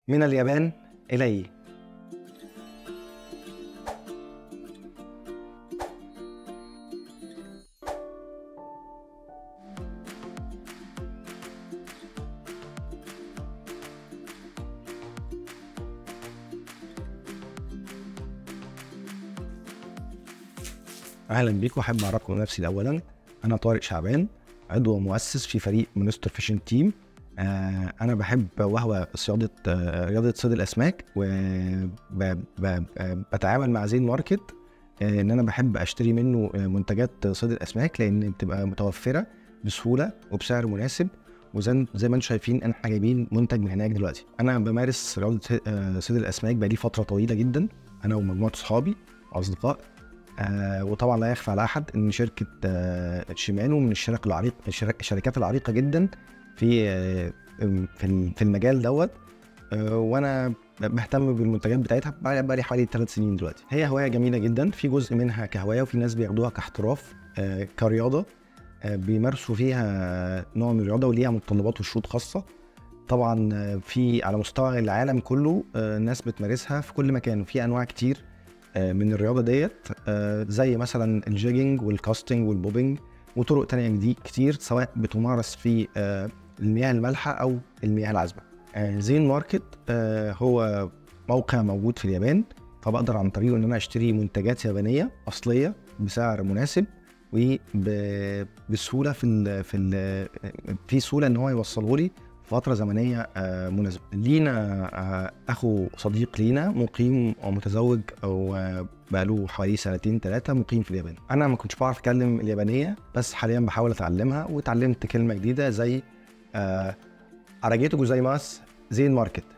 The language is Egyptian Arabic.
من اليابان إلي اهلا بيكم احب اعرفكم نفسي اولا انا طارق شعبان عضو مؤسس في فريق مونستر فيشن تيم آه انا بحب وهو صياده آه رياضه صيد الاسماك وبتعامل مع زين ماركت آه ان انا بحب اشتري منه آه، منتجات صيد الاسماك لان بتبقى متوفره بسهوله وبسعر مناسب وزي زي ما انتم شايفين احنا جايبين منتج من هناك دلوقتي انا بمارس رياضه آه، صيد الاسماك بقالي فتره طويله جدا انا ومجموعه صحابي واصدقاء آه وطبعا لا يخفى على احد ان شركه آه شيمانو من الشركات العريقه الشركات العريقه جدا في آه في ال- في المجال دوت آه وانا بهتم بالمنتجات بتاعتها بقى بقى لي حوالي ثلاث سنين دلوقتي هي هوايه جميله جدا في جزء منها كهوايه وفي ناس بياخدوها كاحتراف آه كرياضه آه بيمارسوا فيها نوع من الرياضه وليها متطلبات وشروط خاصه طبعا آه، في على مستوى العالم كله آه، الناس بتمارسها في كل مكان وفي انواع كتير آه، من الرياضه ديت آه، زي مثلا الجيجنج والكاستنج والبوبنج وطرق تانية دي كتير سواء بتمارس في آه، المياه المالحه او المياه العذبه آه، زين ماركت آه، هو موقع موجود في اليابان فبقدر عن طريقه ان انا اشتري منتجات يابانيه اصليه بسعر مناسب وبسهوله في ال في ال في سهوله ان هو يوصله لي في فتره زمنيه آه، مناسبه لينا آه، اخو صديق لينا مقيم او متزوج او آه، بقاله حوالي سنتين ثلاثه مقيم في اليابان انا ما كنتش بعرف اتكلم اليابانيه بس حاليا بحاول اتعلمها واتعلمت كلمه جديده زي آه، اراجيتو جوزايماس زين ماركت